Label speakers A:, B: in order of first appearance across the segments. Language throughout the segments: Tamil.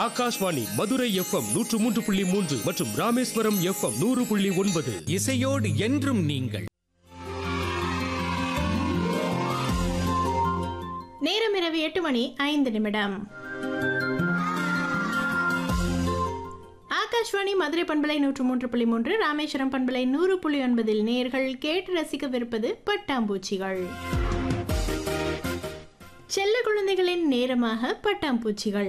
A: ஆகாஷ்வாணி மதுரை எஃப்எம் நூற்று மூன்று புள்ளி மூன்று மற்றும் ராமேஸ்வரம் எஃப்எம் நூறு புள்ளி ஒன்பது
B: இசையோடு என்றும் நீங்கள்
C: நேரம் இரவு எட்டு மணி ஐந்து நிமிடம் ஆகாஷ்வாணி மதுரை பண்பலை நூற்று மூன்று புள்ளி மூன்று ராமேஸ்வரம் பண்பலை நூறு புள்ளி ஒன்பதில் நேர்கள் கேட்டு ரசிக்கவிருப்பது பட்டாம்பூச்சிகள் செல்ல குழந்தைகளின் நேரமாக பட்டாம்பூச்சிகள்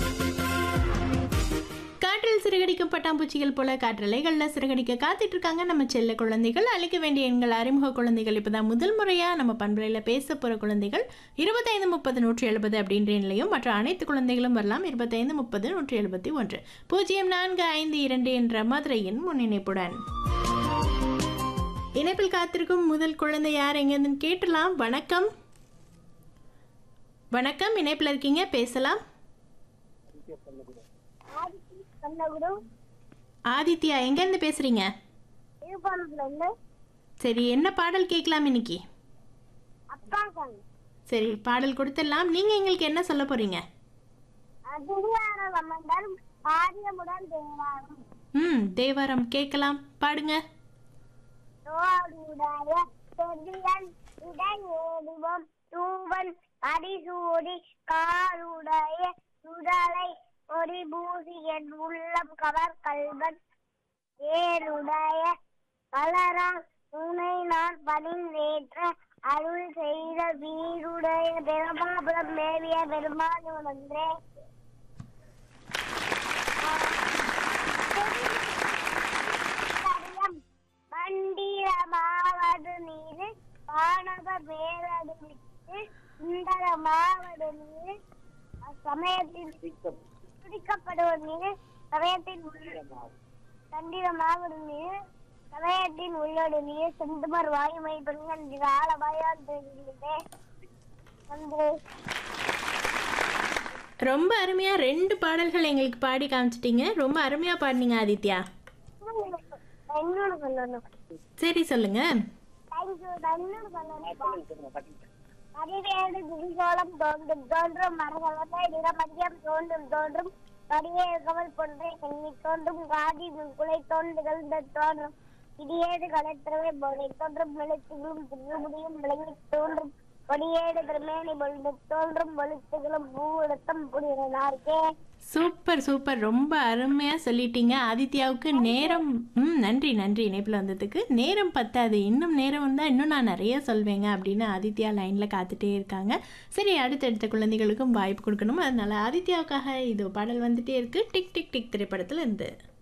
C: காற்றில் சிறகடிக்கும் பட்டாம்பூச்சிகள் போல காற்றலைகளில் சிறகடிக்க காத்துட்டு இருக்காங்க நம்ம செல்ல குழந்தைகள் அழைக்க வேண்டிய எண்கள் அறிமுக குழந்தைகள் இப்போதான் முதல் முறையாக நம்ம பண்பலையில் பேச போகிற குழந்தைகள் இருபத்தைந்து முப்பது நூற்றி எழுபது அப்படின்ற நிலையும் மற்ற அனைத்து குழந்தைகளும் வரலாம் இருபத்தைந்து முப்பது நூற்றி எழுபத்தி ஒன்று பூஜ்ஜியம் நான்கு ஐந்து இரண்டு என்ற மதுரையின் முன்னிணைப்புடன் இணைப்பில் காத்திருக்கும் முதல் குழந்தை யார் எங்கேருந்துன்னு கேட்டலாம் வணக்கம் வணக்கம் இணைப்பில் இருக்கீங்க பேசலாம்
D: கண்ணகுரு
C: ஆதித்யா எங்கேருந்து பேசுறீங்க
D: திருப்பாணத்துல இருந்து
C: சரி என்ன பாடல் கேட்கலாம் இன்னைக்கு
D: அப்பா சாங்
C: சரி பாடல் கொடுத்துடலாம் நீங்க எங்களுக்கு என்ன சொல்ல போறீங்க
D: திருவார வமந்தர் ஆரியமுடன் தேவாரம்
C: ம் தேவாரம் கேட்கலாம் பாடுங்க
D: தோடுடைய செவியன் இடையேடுவம் தூவன் அடிசூடி காருடைய சுடலை ஒரு பூசி என் உள்ளம் கவர் கல்வன் ஏருடைய கலரா உனை நான் பணிந்தேற்ற அருள் செய்த வீருடைய பெருமாபுரம் மேவிய பெருமாள் ஒன்றே கரியம் மண்டிரமாவது நீரு வானவ மேலடு விட்டு சுந்தரமாவது நீரு சமயத்தில் பிடிக்கப்படுவது நீரு சமயத்தின் தண்டிரமாவது நீரு சமயத்தின் உள்ளோடு நீர் செந்துமர் வாயுமை பெண்கள் ஆழமாயால் தெரிகிறதே நன்றி
C: ரொம்ப அருமையா ரெண்டு பாடல்கள் எங்களுக்கு பாடி காமிச்சிட்டீங்க ரொம்ப அருமையா பாடினீங்க ஆதித்யா
D: இன்னொன்று சொல்லணும்
C: சரி சொல்லுங்க
D: தேங்க்யூ இன்னொன்று சொல்லணும் பதிவேடு குடிசோளம் தோன்றும் தோன்றும் மரகலத்தை நிறமதியம் தோன்றும் தோன்றும் வடிவேறு கவல் போன்றே கண்ணி தோன்றும் காதி குலை தோன்றுகள் தோன்றும் இடியேடு கலைத்திறவை போலை தோன்றும் மெழுத்துகளும் திருமுடியும் விளங்கி தோன்றும் கொடியேடு திருமேனி பொழுது தோன்றும் வெளுத்துகளும் பூவிடத்தம் புரிகிறார்க்கே
C: சூப்பர் சூப்பர் ரொம்ப அருமையா சொல்லிட்டீங்க ஆதித்யாவுக்கு நேரம் ம் நன்றி நன்றி இணைப்பில் வந்ததுக்கு நேரம் பத்தாது இன்னும் நேரம் வந்தால் இன்னும் நான் நிறைய சொல்வேங்க அப்படின்னு ஆதித்யா லைனில் காத்துட்டே இருக்காங்க சரி அடுத்தடுத்த குழந்தைகளுக்கும் வாய்ப்பு கொடுக்கணும் அதனால ஆதித்யாவுக்காக இது பாடல் வந்துட்டே இருக்கு டிக் டிக் டிக் திரைப்படத்தில் இருந்து